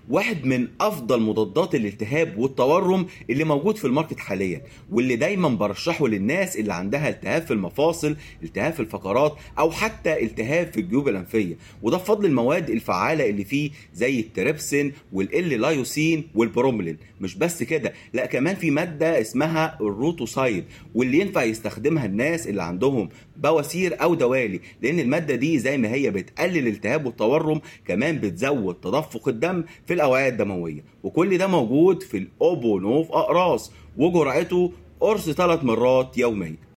واحد من افضل مضادات الالتهاب والتورم اللي موجود في الماركت حاليا واللي دايما برشحه للناس اللي عندها التهاب في المفاصل التهاب في الفقرات او حتى التهاب في الجيوب الانفيه وده بفضل المواد الفعاله اللي فيه زي التريبسين والال لايوسين والبروملين مش بس كده لا كمان في ماده اسمها الروتوسايد واللي ينفع يستخدمها الناس اللي عندهم بواسير او دوالي لان الماده دي زي ما هي بتقلل الالتهاب والتورم كمان بتزود تدفق الدم في الاوعيه الدمويه وكل ده موجود في الاوبونوف اقراص وجرعته قرص ثلاث مرات يوميا